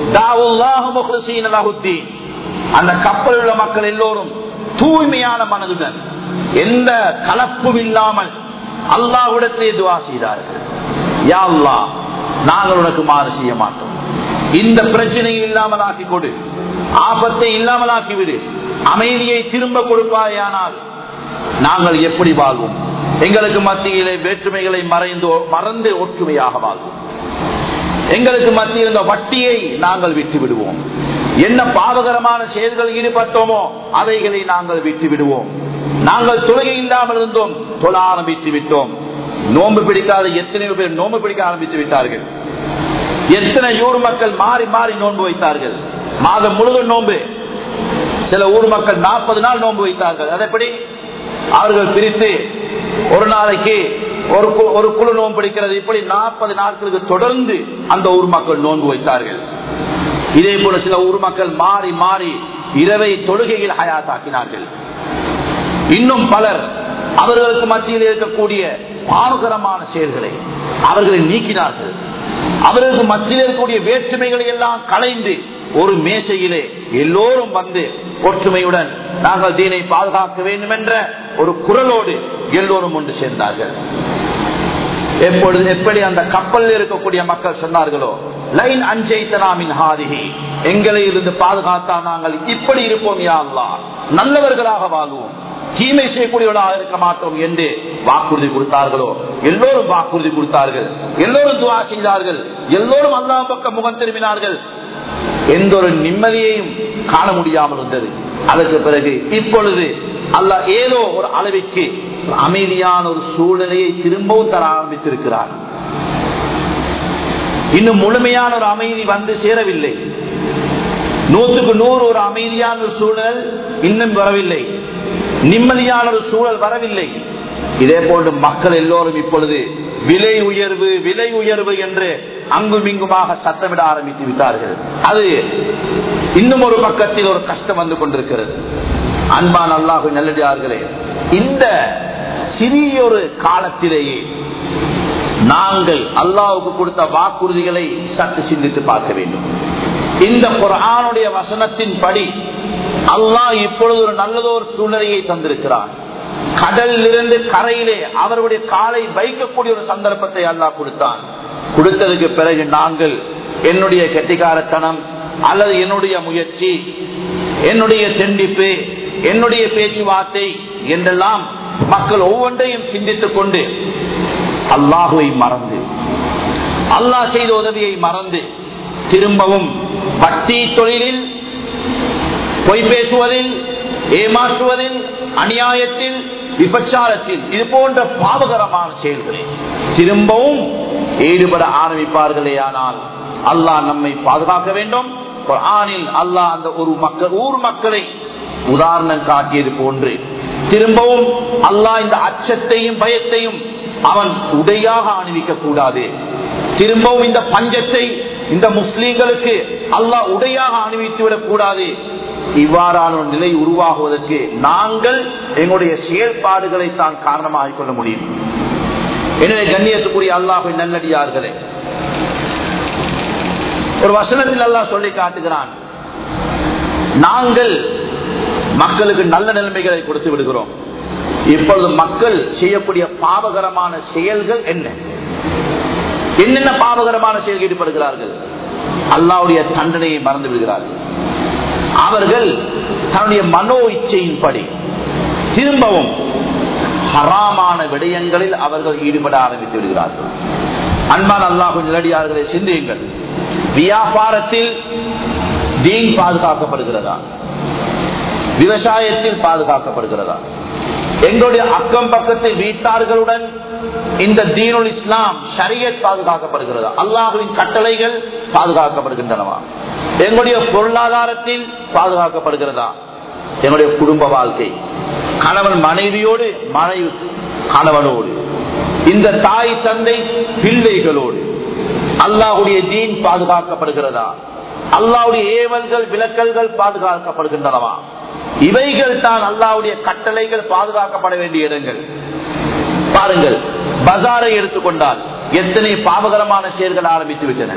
Speaker 1: அந்த கப்பல் உள்ள மக்கள் எல்லோரும் தூய்மையான மனதுடன் எந்த கலப்பும் இல்லாமல் அல்லாஹ்விடத்தை துவா செய்தார்கள் யா அல்லாஹ் நாங்கள் உனக்கு மாறு செய்ய மாட்டோம் இந்த பிரச்சனையை இல்லாமல் ஆக்கி கொடு ஆபத்தை இல்லாமல் ஆக்கிவிடு அமைதியை திரும்ப கொடுப்பாயானால் நாங்கள் எப்படி வாழ்வோம் எங்களுக்கு மத்தியிலே வேற்றுமைகளை மறைந்து மறந்து ஒற்றுமையாக வாழ்வோம் எங்களுக்கு மத்தியில் இந்த வட்டியை நாங்கள் விட்டு விடுவோம் என்ன பாவகரமான செயல்கள் ஈடுபட்டோமோ அவைகளை நாங்கள் விட்டு விடுவோம் நாங்கள் தொழுகை இல்லாமல் இருந்தோம் தொழ ஆரம்பித்து விட்டோம் நோன்பு பிடிக்காத எத்தனையோ பேர் நோன்பு பிடிக்க ஆரம்பித்து விட்டார்கள் எத்தனை ஊர் மக்கள் மாறி மாறி நோன்பு வைத்தார்கள் மாதம் முழுவதும் நோன்பு சில ஊர் மக்கள் நாற்பது நாள் நோன்பு வைத்தார்கள் அதப்படி அவர்கள் பிரித்து ஒரு நாளைக்கு ஒரு கு- ஒரு குழு நோன்பு பிடிக்கிறது இப்படி நாற்பது நாட்களுக்கு தொடர்ந்து அந்த ஊர் மக்கள் நோன்பு வைத்தார்கள் இதே போல சில ஊர் மக்கள் மாறி மாறி இரவை தொழுகையில் ஹயாத்தாக்கினார்கள் இன்னும் பலர் அவர்களுக்கு மத்தியில் இருக்கக்கூடிய பாவகரமான செயல்களை அவர்களை நீக்கினார்கள் அவர்களுக்கு மத்தியில் இருக்கக்கூடிய வேற்றுமைகளை எல்லாம் களைந்து ஒரு மேசையிலே எல்லோரும் வந்து ஒற்றுமையுடன் நாங்கள் தீனை பாதுகாக்க வேண்டும் என்ற ஒரு குரலோடு எல்லோரும் ஒன்று சேர்ந்தார்கள் எப்பொழுது எப்படி அந்த கப்பலில் இருக்கக்கூடிய மக்கள் சொன்னார்களோ லைன் அஞ்சைத்தனாமின் ஹாதிகி எங்களை இருந்து பாதுகாத்தா நாங்கள் இப்படி இருப்போம் யா அல்லாஹ் நல்லவர்களாக வாழ்வோம் தீமை செய்யக்கூடியவர்களாக இருக்க மாட்டோம் என்று வாக்குறுதி கொடுத்தார்களோ எல்லோரும் வாக்குறுதி கொடுத்தார்கள் எல்லோரும் துவா செய்தார்கள் எல்லோரும் அல்லா பக்கம் முகம் திரும்பினார்கள் எந்த ஒரு நிம்மதியையும் காண முடியாமல் இருந்தது அதற்கு பிறகு இப்பொழுது அல்லாஹ் ஏதோ ஒரு அளவிற்கு அமைதியான ஒரு சூழ்நிலையை திரும்பவும் தர ஆரம்பித்திருக்கிறார் இன்னும் முழுமையான ஒரு அமைதி வந்து சேரவில்லை நூற்றுக்கு நூறு ஒரு அமைதியான ஒரு சூழல் இன்னும் வரவில்லை நிம்மதியான ஒரு சூழல் வரவில்லை இதே போன்று மக்கள் எல்லோரும் இப்பொழுது விலை உயர்வு விலை உயர்வு என்று அங்கும் இங்குமாக சத்தமிட ஆரம்பித்து விட்டார்கள் அது இன்னும் ஒரு பக்கத்தில் ஒரு கஷ்டம் வந்து கொண்டிருக்கிறது அன்பான் அல்லாஹு நல்லடியார்களே இந்த சிறிய ஒரு காலத்திலேயே நாங்கள் அல்லாவுக்கு கொடுத்த வாக்குறுதிகளை சற்று சிந்தித்து பார்க்க வேண்டும் இந்த குரானுடைய வசனத்தின் படி அல்லாஹ் இப்பொழுது ஒரு நல்லதொரு சூழ்நிலையை தந்திருக்கிறார் கடலிலிருந்து கரையிலே அவருடைய காலை வைக்கக்கூடிய ஒரு சந்தர்ப்பத்தை அல்லாஹ் கொடுத்தான் கொடுத்ததுக்கு பிறகு நாங்கள் என்னுடைய கெட்டிக்காரத்தனம் அல்லது என்னுடைய முயற்சி என்னுடைய செண்டிப்பு என்னுடைய பேச்சுவார்த்தை என்றெல்லாம் மக்கள் ஒவ்வொன்றையும் சிந்தித்துக் கொண்டு அல்லாஹுவை மறந்து அல்லாஹ் செய்த உதவியை மறந்து திரும்பவும் வட்டி தொழிலில் பொய் பேசுவதில் ஏமாற்றுவதில் அநியாயத்தில் விபச்சாரத்தில் இது போன்ற பாவகரமான செயல்களில் திரும்பவும் ஈடுபட ஆரம்பிப்பார்களே ஆனால் அல்லாஹ் நம்மை பாதுகாக்க வேண்டும் ஆணில் அல்லாஹ் அந்த ஒரு மக்கள் ஊர் மக்களை உதாரணம் காட்டியது போன்று திரும்பவும் அல்லாஹ் இந்த அச்சத்தையும் பயத்தையும் அவன் உடையாக அணிவிக்க கூடாது திரும்பவும் இந்த பஞ்சத்தை இந்த முஸ்லீம்களுக்கு அல்லாஹ் உடையாக அணிவித்து விடக் கூடாது இவ்வாறான ஒரு நிலை உருவாகுவதற்கு நாங்கள் எங்களுடைய செயல்பாடுகளை தான் காரணமாக கொள்ள முடியும் எனவே கண்ணியத்துக்குரிய அல்லாஹின் நல்லடியார்களே ஒரு வசனத்தில் அல்லாஹ் சொல்லி காட்டுகிறான் நாங்கள் மக்களுக்கு நல்ல நிலைமைகளை கொடுத்து விடுகிறோம் இப்பொழுது மக்கள் செய்யக்கூடிய பாவகரமான செயல்கள் என்ன என்னென்ன பாவகரமான செயல்கள் ஈடுபடுகிறார்கள் அல்லாவுடைய தண்டனையை மறந்து விடுகிறார்கள் அவர்கள் தன்னுடைய மனோ இச்சையின்படி திரும்பவும் ஹராமான விடயங்களில் அவர்கள் ஈடுபட ஆரம்பித்து விடுகிறார்கள் அன்பான் அல்லாஹு நிலடியார்களை சிந்தியுங்கள் வியாபாரத்தில் தீன் பாதுகாக்கப்படுகிறதா விவசாயத்தில் பாதுகாக்கப்படுகிறதா எங்களுடைய அக்கம் பக்கத்து வீட்டார்களுடன் இந்த தீனுல் இஸ்லாம் ஷரியத் பாதுகாக்கப்படுகிறதா அல்லாஹுவின் கட்டளைகள் பாதுகாக்கப்படுகின்றனவா எங்களுடைய பொருளாதாரத்தில் பாதுகாக்கப்படுகிறதா எங்களுடைய குடும்ப வாழ்க்கை கணவன் மனைவியோடு மனைவி கணவனோடு இந்த தாய் தந்தை பிள்ளைகளோடு அல்லாஹுடைய தீன் பாதுகாக்கப்படுகிறதா அல்லாவுடைய ஏவல்கள் விளக்கல்கள் பாதுகாக்கப்படுகின்றனவா இவைகள் தான் அல்லாவுடைய கட்டளைகள் பாதுகாக்கப்பட வேண்டிய இடங்கள் பாருங்கள் பஜாரை எடுத்துக்கொண்டால் எத்தனை பாவகரமான செயல்கள் ஆரம்பித்து விட்டன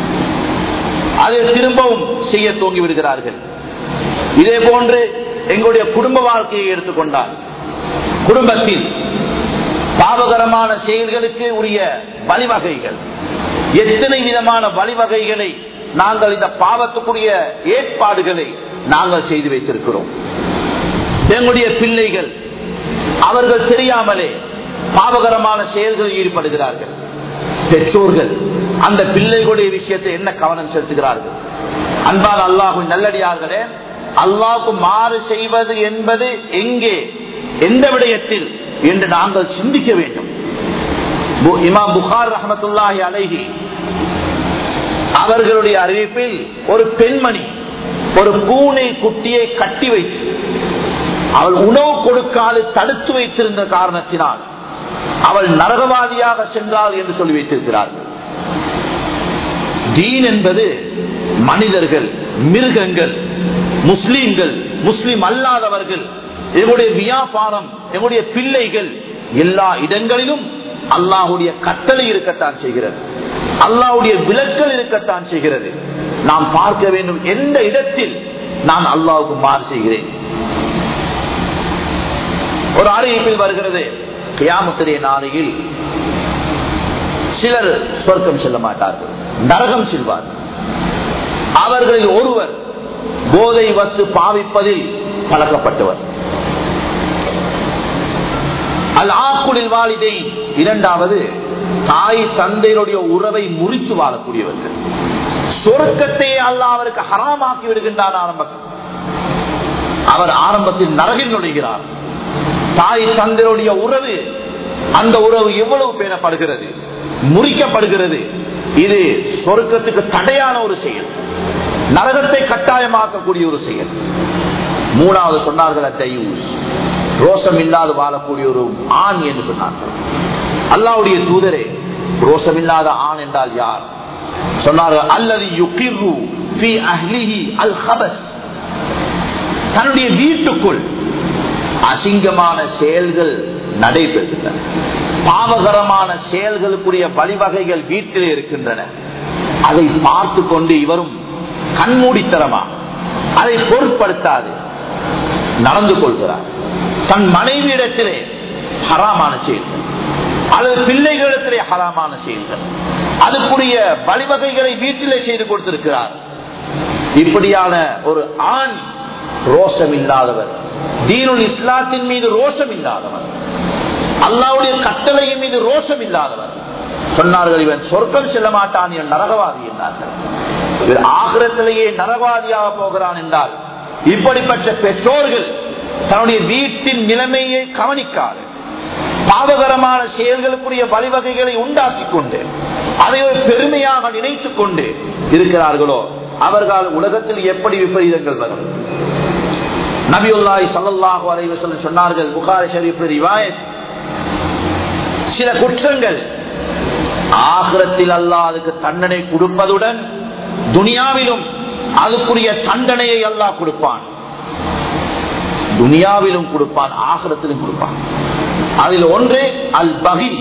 Speaker 1: அதை திரும்பவும் செய்ய தூங்கி விடுகிறார்கள் இதே போன்று எங்களுடைய குடும்ப வாழ்க்கையை எடுத்துக்கொண்டால் குடும்பத்தில் பாவகரமான செயல்களுக்கு உரிய வழிவகைகள் எத்தனை விதமான வழிவகைகளை நாங்கள் இந்த பாவத்துக்குரிய ஏற்பாடுகளை நாங்கள் செய்து வைத்திருக்கிறோம் எங்களுடைய பிள்ளைகள் அவர்கள் தெரியாமலே பாவகரமான செயல்களில் ஈடுபடுகிறார்கள் பெற்றோர்கள் அந்த பிள்ளைகளுடைய விஷயத்தை என்ன கவனம் செலுத்துகிறார்கள் அன்பால் அல்லாஹு நல்லடியார்களே அல்லாஹுக்கு மாறு செய்வது என்பது எங்கே எந்த விடயத்தில் என்று நாங்கள் சிந்திக்க வேண்டும் இமாம் புகார் ரஹமத்துல்லாஹி அலைஹி அவர்களுடைய அறிவிப்பில் ஒரு பெண்மணி ஒரு பூனை குட்டியை கட்டி வைத்து அவள் உணவு கொடுக்காது தடுத்து வைத்திருந்த காரணத்தினால் அவள் நரகவாதியாக சென்றாள் என்று சொல்லி வைத்திருக்கிறார்கள் தீன் என்பது மனிதர்கள் மிருகங்கள் முஸ்லீம்கள் முஸ்லிம் அல்லாதவர்கள் எங்களுடைய வியாபாரம் எங்களுடைய பிள்ளைகள் எல்லா இடங்களிலும் அல்லாஹுடைய கட்டளை இருக்கத்தான் செய்கிறது அல்லாவுடைய விலக்கல் இருக்கத்தான் செய்கிறது நாம் பார்க்க வேண்டும் எந்த இடத்தில் நான் அல்லாவுக்கு மாறு செய்கிறேன் ஒரு அறிவிப்பில் வருகிறது கியாமுத்திரிய நாளையில் சிலர் சொர்க்கம் செல்ல மாட்டார்கள் நரகம் செல்வார் அவர்களில் ஒருவர் போதை வஸ்து பாவிப்பதில் பழக்கப்பட்டவர் அல் ஆக்குடில் வாலிதை இரண்டாவது தாய் தந்தையினுடைய உறவை முறித்து வாழக்கூடியவர்கள் சொர்க்கத்தை அல்ல அவருக்கு ஹராமாக்கி விடுகின்றார் ஆரம்பத்தில் அவர் ஆரம்பத்தில் நரகில் நுழைகிறார் தாய் தந்தையுடைய உறவு அந்த உறவு எவ்வளவு பேணப்படுகிறது முறிக்கப்படுகிறது இது சொர்க்கத்துக்கு தடையான ஒரு செயல் நரகத்தை கட்டாயமாக்கக்கூடிய ஒரு செயல் மூணாவது சொன்னார்கள் அத்தையூஸ் ரோஷம் இல்லாது வாழக்கூடிய ஒரு ஆண் என்று சொன்னார்கள் அல்லாவுடைய தூதரே ரோஷம் இல்லாத ஆண் என்றால் யார் சொன்னார்கள் அல்லது யுகிர்ரு ஃபி அஹ்லிஹி அல் ஹபஸ் தன்னுடைய வீட்டுக்குள் அசிங்கமான செயல்கள் நடைபெறுகின்றன பாவகரமான செயல்களுக்குரிய வழிவகைகள் வீட்டில் இருக்கின்றன அதை பார்த்து கொண்டு இவரும் கண்மூடித்தரமா அதை பொருட்படுத்தாது நடந்து கொள்கிறார் தன் மனைவியிடத்திலே ஹராமான செயல்கள் அல்லது பிள்ளைகளிடத்திலே ஹராமான செயல்கள் அதுக்குரிய வழிவகைகளை வீட்டிலே செய்து கொடுத்திருக்கிறார் இப்படியான ஒரு ஆண் ரோஷம் இல்லாதவர் தீனுல் இஸ்லாத்தின் மீது ரோஷம் இல்லாதவர் அல்லாவுடைய கட்டளையின் மீது ரோஷம் இல்லாதவர் சொன்னார்கள் இவன் சொர்க்கம் செல்ல மாட்டான் இவன் நரகவாதி என்றார்கள் இவர் ஆகிரத்திலேயே நரகவாதியாக போகிறான் என்றால் இப்படிப்பட்ட பெற்றோர்கள் தன்னுடைய வீட்டின் நிலைமையை கவனிக்காது பாவகரமான செயல்களுக்குரிய வழிவகைகளை உண்டாக்கி கொண்டு அதை ஒரு பெருமையாக நினைத்துக் கொண்டு இருக்கிறார்களோ அவர்கள் உலகத்தில் எப்படி விபரீதங்கள் வரும் நபியுல்லாய் சல்லாஹு அலைவசல் சொன்னார்கள் புகாரி ஷரீப் ரிவாயத் சில குற்றங்கள் ஆகிரத்தில் அல்லாஹ் அதுக்கு தண்டனை கொடுப்பதுடன் துனியாவிலும் அதுக்குரிய தண்டனையை அல்லாஹ் கொடுப்பான் துனியாவிலும் கொடுப்பான் ஆகிரத்திலும் கொடுப்பான் அதில் ஒன்று அல் பகி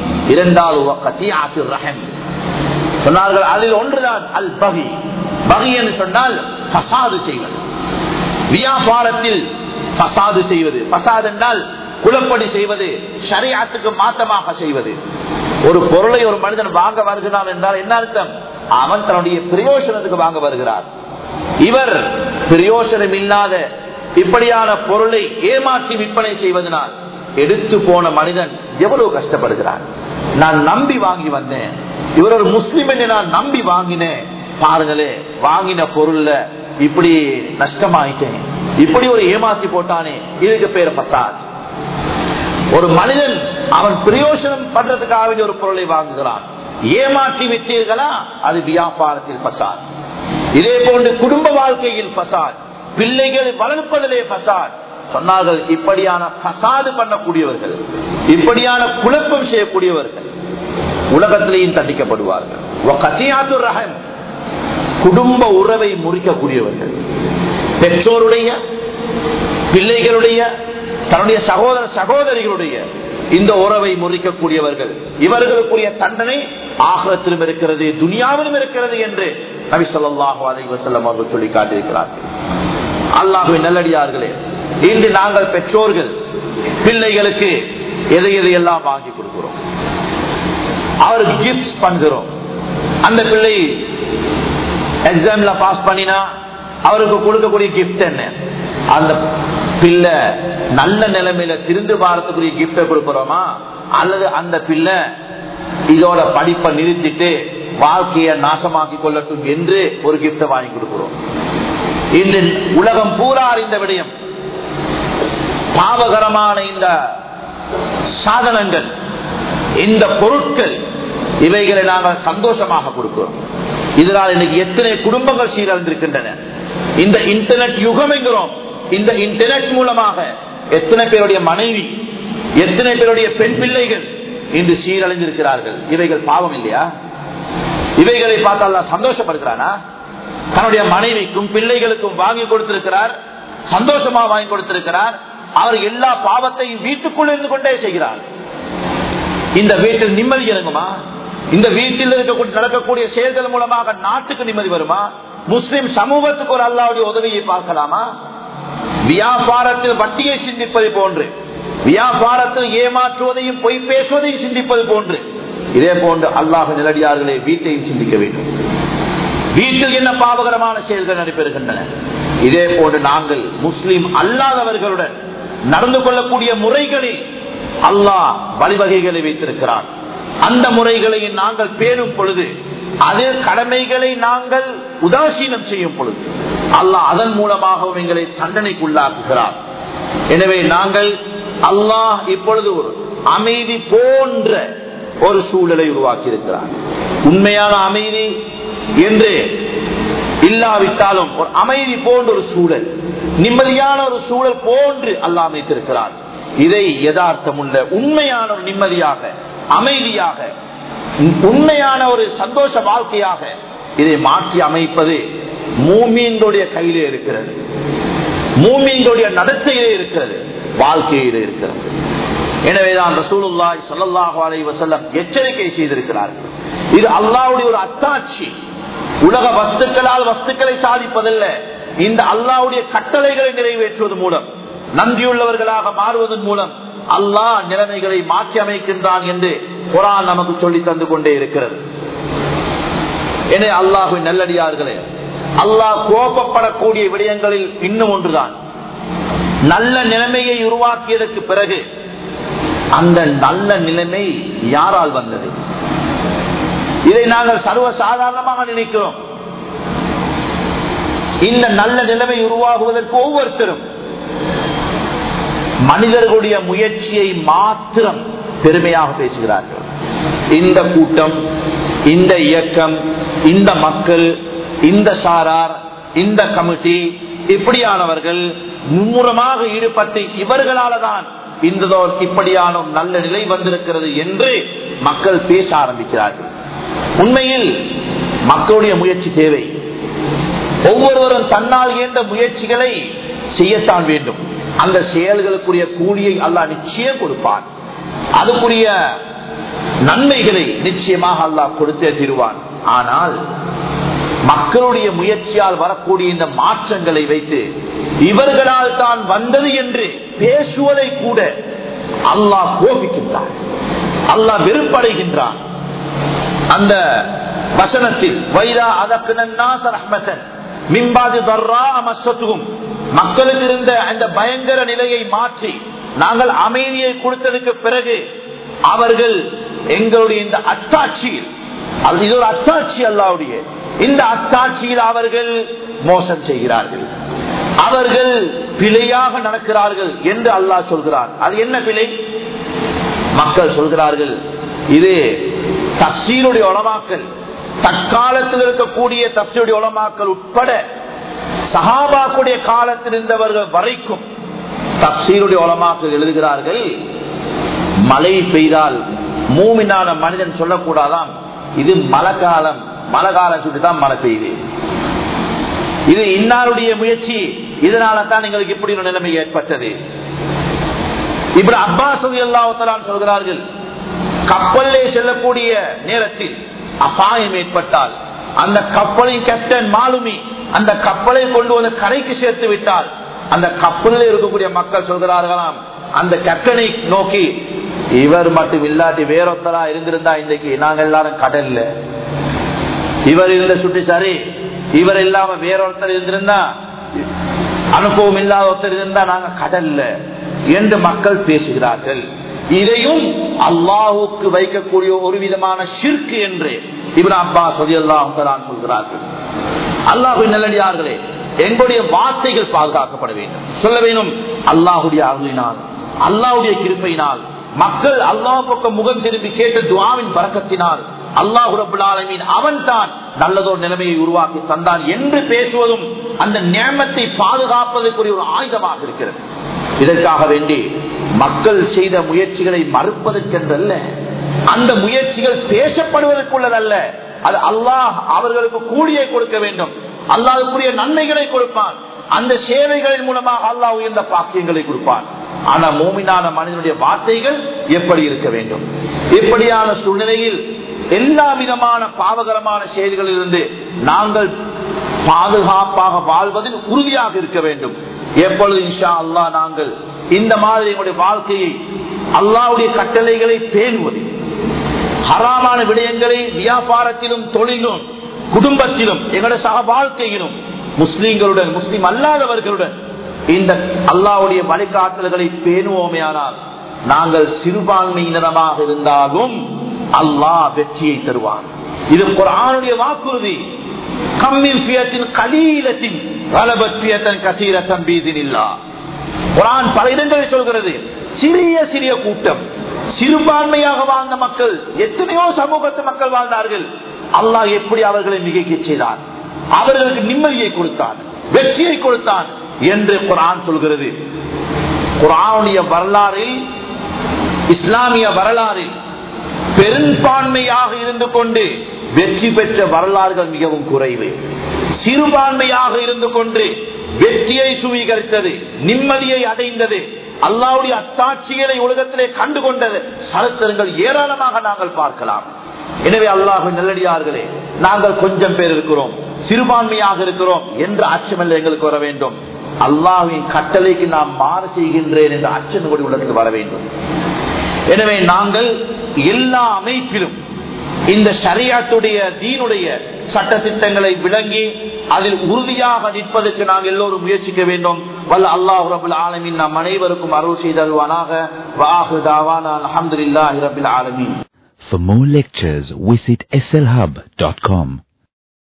Speaker 1: இரண்டாவது ரஹம் சொன்னார்கள் அதில் ஒன்றுதான் அல் பகி பகி என்று சொன்னால் பசாது செய்வது வியாபாரத்தில் பசாது செய்வது பசாது என்றால் குளப்படி செய்வது ஷரியாத்துக்கு மாற்றமாக செய்வது ஒரு பொருளை ஒரு மனிதன் வாங்க வருகிறான் என்றால் என்ன அர்த்தம் அவன் தன்னுடைய பிரயோசனத்துக்கு வாங்க வருகிறார் இவர் பிரயோசனம் இல்லாத இப்படியான பொருளை ஏமாற்றி விற்பனை செய்வதனால் எடுத்து போன மனிதன் எவ்வளவு கஷ்டப்படுகிறார் நான் நம்பி வாங்கி வந்தேன் இவர் ஒரு முஸ்லிம் என்று நான் நம்பி வாங்கினேன் பாருங்களே வாங்கின பொருள்ல இப்படி நஷ்டமாயிட்டேன் இப்படி ஒரு ஏமாத்தி போட்டானே இதுக்கு பேர் பசாத் ஒரு மனிதன் அவன் பிரயோசனம் பண்றதுக்காக வேண்டிய ஒரு பொருளை வாங்குகிறான் ஏமாற்றி விட்டீர்களா அது வியாபாரத்தில் பசாத் இதே போன்று குடும்ப வாழ்க்கையில் பசாத் பிள்ளைகளை வளர்ப்பதிலே பசாத் சொன்னார்கள் இப்படியான பசாது பண்ணக்கூடியவர்கள் இப்படியான குழப்பம் செய்யக்கூடியவர்கள் உலகத்திலேயும் தண்டிக்கப்படுவார்கள் ரகம் குடும்ப உறவை முறிக்கக்கூடியவர்கள் பெற்றோருடைய பிள்ளைகளுடைய தன்னுடைய சகோதர சகோதரிகளுடைய இந்த உறவை முறிக்கக்கூடியவர்கள் இவர்களுக்குரிய தண்டனை ஆகத்திலும் இருக்கிறது துனியாவிலும் இருக்கிறது என்று நபி சொல்லாஹு அலை வசல்லம் அவர்கள் சொல்லி காட்டியிருக்கிறார்கள் அல்லாஹுவின் நல்லடியார்களே இன்று நாங்கள் பெற்றோர்கள் பிள்ளைகளுக்கு எதை எதையெல்லாம் வாங்கி கொடுக்கிறோம் அவருக்கு கிஃப்ட் பண்ணுகிறோம் அந்த பிள்ளை எக்ஸாம்ல பாஸ் பண்ணினா அவருக்கு கொடுக்கக்கூடிய கிஃப்ட் என்ன அந்த பிள்ளை நல்ல நிலைமையில திருந்து வாரத்துக்குரிய கிஃப்ட கொடுக்கிறோமா அல்லது அந்த பிள்ளை இதோட படிப்பை நிறுத்திட்டு வாழ்க்கையை நாசமாக்கி கொள்ளட்டும் என்று ஒரு கிஃப்ட வாங்கி கொடுக்கிறோம் இன்று உலகம் பூரா அறிந்த விடயம் பாவகரமான இந்த சாதனங்கள் இந்த பொருட்கள் இவைகளை நாங்கள் சந்தோஷமாக கொடுக்கிறோம் இதனால் இன்னைக்கு எத்தனை குடும்பங்கள் சீரழிந்திருக்கின்றன இந்த இன்டர்நெட் யுகம் என்கிறோம் இந்த இன்டர்நெட் மூலமாக எத்தனை பேருடைய மனைவி எத்தனை பேருடைய பெண் பிள்ளைகள் இன்று சீரழிந்திருக்கிறார்கள் இவைகள் பாவம் இல்லையா இவைகளை பார்த்தால் சந்தோஷப்படுகிறானா தன்னுடைய மனைவிக்கும் பிள்ளைகளுக்கும் வாங்கி கொடுத்திருக்கிறார் சந்தோஷமா வாங்கி கொடுத்திருக்கிறார் அவர் எல்லா பாவத்தையும் வீட்டுக்குள் இருந்து கொண்டே செய்கிறார் இந்த வீட்டில் நிம்மதி இறங்குமா இந்த வீட்டில் இருக்கக்கூடிய நடக்கக்கூடிய செயல்கள் மூலமாக நாட்டுக்கு நிம்மதி வருமா முஸ்லிம் சமூகத்துக்கு ஒரு அல்லாவுடைய உதவியை பார்க்கலாமா வியாபாரத்தில் வட்டியை சிந்திப்பது போன்று வியாபாரத்தில் ஏமாற்றுவதையும் பொய் பேசுவதையும் சிந்திப்பது போன்று இதே போன்று அல்லாஹ் நிலடியார்களே வீட்டையும் சிந்திக்க வேண்டும் வீட்டில் என்ன பாவகரமான செயல்கள் நடைபெறுகின்றன இதே போன்று நாங்கள் முஸ்லிம் அல்லாதவர்களுடன் நடந்து கொள்ளக்கூடிய முறைகளில் அல்லாஹ் வழிவகைகளை வைத்திருக்கிறார் அந்த முறைகளை நாங்கள் பேணும் பொழுது அதே கடமைகளை நாங்கள் உதாசீனம் செய்யும் பொழுது அல்லாஹ் அதன் மூலமாகவும் எங்களை தண்டனைக்குள்ளாக்குகிறார் எனவே நாங்கள் அல்லாஹ் இப்பொழுது ஒரு அமைதி போன்ற ஒரு சூழலை உருவாக்கி இருக்கிறார் உண்மையான அமைதி என்று இல்லாவிட்டாலும் ஒரு அமைதி போன்ற ஒரு சூழல் நிம்மதியான ஒரு சூழல் போன்று அல்லாஹ் அமைத்திருக்கிறார் இதை யதார்த்தம் உள்ள உண்மையான ஒரு நிம்மதியாக அமைதியாக உண்மையான ஒரு சந்தோஷ வாழ்க்கையாக இதை மாற்றி அமைப்பது மூமீன்களுடைய கையிலே இருக்கிறது மூமீன்களுடைய நடத்தையிலே இருக்கிறது வாழ்க்கையிலே இருக்கிறது எனவேதான் ரசூலுல்லாய் சல்லாஹு அலை வசல்லம் எச்சரிக்கை செய்திருக்கிறார்கள் இது அல்லாவுடைய ஒரு அத்தாட்சி உலக வஸ்துக்களால் வஸ்துக்களை சாதிப்பதல்ல இந்த அல்லாவுடைய கட்டளைகளை நிறைவேற்றுவது மூலம் நன்றியுள்ளவர்களாக மாறுவதன் மூலம் அல்லாஹ் நிலைமைகளை மாற்றி அமைக்கின்றான் என்று குரான் நமக்கு சொல்லி தந்து கொண்டே இருக்கிறது என அல்லாஹுவின் நல்லடியார்களே அல்லாஹ் கோபப்படக்கூடிய விடயங்களில் இன்னும் ஒன்றுதான் நல்ல நிலைமையை உருவாக்கியதற்கு பிறகு அந்த நல்ல நிலைமை யாரால் வந்தது இதை நாங்கள் சர்வ சாதாரணமாக நினைக்கிறோம் இந்த நல்ல நிலைமை உருவாகுவதற்கு ஒவ்வொருத்தரும் மனிதர்களுடைய முயற்சியை மாத்திரம் பெருமையாக பேசுகிறார்கள் இந்த கூட்டம் இந்த இயக்கம் இந்த மக்கள் இந்த சாரார் இந்த கமிட்டி இப்படியானவர்கள் மும்முரமாக ஈடுபட்டு இவர்களால தான் இந்த இப்படியான நல்ல நிலை வந்திருக்கிறது என்று மக்கள் பேச ஆரம்பிக்கிறார்கள் உண்மையில் மக்களுடைய முயற்சி தேவை ஒவ்வொருவரும் தன்னால் இயன்ற முயற்சிகளை செய்யத்தான் வேண்டும் அந்த செயல்களுக்குரிய கூலியை அல்லா நிச்சயம் கொடுப்பான் அதுக்குரிய நன்மைகளை நிச்சயமாக அல்லாஹ் கொடுத்தே தருவான் ஆனால் மக்களுடைய முயற்சியால் வரக்கூடிய இந்த மாற்றங்களை வைத்து இவர்களால் தான் வந்தது என்று பேசுவதை கூட அல்லாஹ் கோபிக்கின்றான் அல்லாஹ் வெறுப்படைகின்றான் அந்த வசனத்தில் வைரா அதற்கு மிம்பாதி தர்ரா அமசத்துவும் மக்களுக்கு இருந்த அந்த பயங்கர நிலையை மாற்றி நாங்கள் அமைதியை கொடுத்ததுக்கு பிறகு அவர்கள் எங்களுடைய இந்த அத்தாட்சியில் இது ஒரு அத்தாட்சி அல்லாவுடைய இந்த அத்தாட்சியில் அவர்கள் மோசம் செய்கிறார்கள் அவர்கள் பிழையாக நடக்கிறார்கள் என்று அல்லாஹ் சொல்கிறார் அது என்ன பிழை மக்கள் சொல்கிறார்கள் இது தப்சீருடைய உளமாக்கல் தற்காலத்தில் இருக்கக்கூடிய தப்சீருடைய உளமாக்கல் உட்பட சஹாபாக்குடைய காலத்தில் இருந்தவர்கள் வரைக்கும் தப்சீருடைய உலமாக்கள் எழுதுகிறார்கள் மழை பெய்தால் மூமினான மனிதன் சொல்லக்கூடாதாம் இது மழை காலம் மழை காலம் சொல்லிதான் மழை பெய்யுது இது இன்னாருடைய முயற்சி இதனால தான் எங்களுக்கு இப்படி ஒரு நிலைமை ஏற்பட்டது இப்படி அப்பாஸ் அல்லாஹான் சொல்கிறார்கள் கப்பல்லே செல்லக்கூடிய நேரத்தில் அபாயம் ஏற்பட்டால் அந்த கப்பலின் கேப்டன் மாலுமி அந்த கப்பலை கொண்டு வந்து கரைக்கு சேர்த்து விட்டால் அந்த கப்பலில் இருக்கக்கூடிய மக்கள் சொல்கிறார்களாம் அந்த கேப்டனை நோக்கி இவர் மட்டும் இல்லாட்டி வேறொத்தரா இருந்திருந்தா இன்னைக்கு நாங்க எல்லாரும் கடல்ல இவர் இருந்த சுட்டி சரி இவர் இல்லாம வேறொருத்தர் இருந்திருந்தா அனுபவம் இல்லாத ஒருத்தர் இருந்தா நாங்க கடல்ல என்று மக்கள் பேசுகிறார்கள் இதையும் அல்லாஹுக்கு வைக்கக்கூடிய ஒரு விதமான ஷிர்கு என்று இவன் அப்பா சொல்லி அல்லாஹ் சொல்கிறார்கள் அல்லாஹு நல்லடியார்களே எங்களுடைய வார்த்தைகள் பாதுகாக்கப்பட வேண்டும் சொல்ல வேண்டும் அல்லாஹுடைய அருளினால் அல்லாஹுடைய கிருப்பையினால் மக்கள் அல்லாஹ் பக்கம் முகம் திரும்பி கேட்ட துவாவின் பறக்கத்தினால் அல்லாஹு ரபுல்லாலமீன் அவன் தான் நல்லதோர் நிலைமையை உருவாக்கி தந்தான் என்று பேசுவதும் அந்த நியமத்தை பாதுகாப்பதற்குரிய ஒரு ஆயுதமாக இருக்கிறது இதற்காக வேண்டி மக்கள் செய்த முயற்சிகளை மறுப்பதற்கென்றல்ல அந்த முயற்சிகள் பேசப்படுவதற்குள்ளதல்ல அது அல்லாஹ் அவர்களுக்கு கூலியை கொடுக்க வேண்டும் அல்லாஹுக்குரிய நன்மைகளை கொடுப்பான் அந்த சேவைகளின் மூலமாக அல்லாஹ் உயர்ந்த பாக்கியங்களை கொடுப்பான் ஆனா மூமினான மனிதனுடைய வார்த்தைகள் எப்படி இருக்க வேண்டும் இப்படியான சூழ்நிலையில் எல்லா விதமான பாவகரமான செயல்களில் இருந்து நாங்கள் பாதுகாப்பாக வாழ்வதில் உறுதியாக இருக்க வேண்டும் எப்பொழுது இன்ஷா அல்லா நாங்கள் இந்த மாதிரி எங்களுடைய வாழ்க்கையை அல்லாவுடைய கட்டளைகளை பேணுவது ஹராமான விடயங்களை வியாபாரத்திலும் தொழிலும் குடும்பத்திலும் எங்களுடைய சக வாழ்க்கையிலும் முஸ்லீம்களுடன் முஸ்லீம் அல்லாதவர்களுடன் இந்த அல்லாவுடைய வழிகாட்டல்களை பேணுவோமேயானால் நாங்கள் சிறுபான்மையினரமாக இருந்தாலும் அல்லாஹ் வெற்றியை தருவான் இது குரானுடைய வாக்குறுதி கம்மின் பியத்தின் கலீலத்தின் வலபத்தியத்தன் கசீரத்தன் பீதின் இல்லா குரான் பல இடங்களில் சொல்கிறது சிறிய சிறிய கூட்டம் சிறுபான்மையாக வாழ்ந்த மக்கள் எத்தனையோ சமூகத்து மக்கள் வாழ்ந்தார்கள் அல்லாஹ் எப்படி அவர்களை மிகைக்க செய்தான் அவர்களுக்கு நிம்மதியை கொடுத்தான் வெற்றியை கொடுத்தான் என்று குரான் சொல்கிறது குரானுடைய வரலாறில் இஸ்லாமிய வரலாறில் பெரும்பான்மையாக இருந்து கொண்டு வெற்றி பெற்ற வரலாறுகள் மிகவும் குறைவு சிறுபான்மையாக இருந்து கொண்டு வெற்றியை சுவீகரித்தது நிம்மதியை அடைந்தது அல்லாவுடைய அத்தாட்சிகளை உலகத்திலே கண்டுகொண்டது சரித்திரங்கள் ஏராளமாக நாங்கள் பார்க்கலாம் எனவே அல்லாஹு நல்லடியார்களே நாங்கள் கொஞ்சம் பேர் இருக்கிறோம் சிறுபான்மையாக இருக்கிறோம் என்ற அச்சமல்ல எங்களுக்கு வர வேண்டும் அல்லாஹின் கட்டளைக்கு நாம் மாறு செய்கின்றேன் என்ற அச்சம் கூட உள்ளத்தில் வர வேண்டும் எனவே நாங்கள் எல்லா அமைப்பிலும் இந்த சரியாத்துடைய தீனுடைய சட்ட திட்டங்களை விளங்கி அதில் உறுதியாக நிற்பதற்கு நாங்கள் எல்லோரும் முயற்சிக்க வேண்டும் வல்ல அல்லாஹ் ரபுல் ஆலமின் நாம் அனைவருக்கும் அருள் செய்தல்வானாக வாஹு தாவானா அலமதுல்லாஹி ரபுல் ஆலமின்
Speaker 2: For more lectures, visit slhub.com.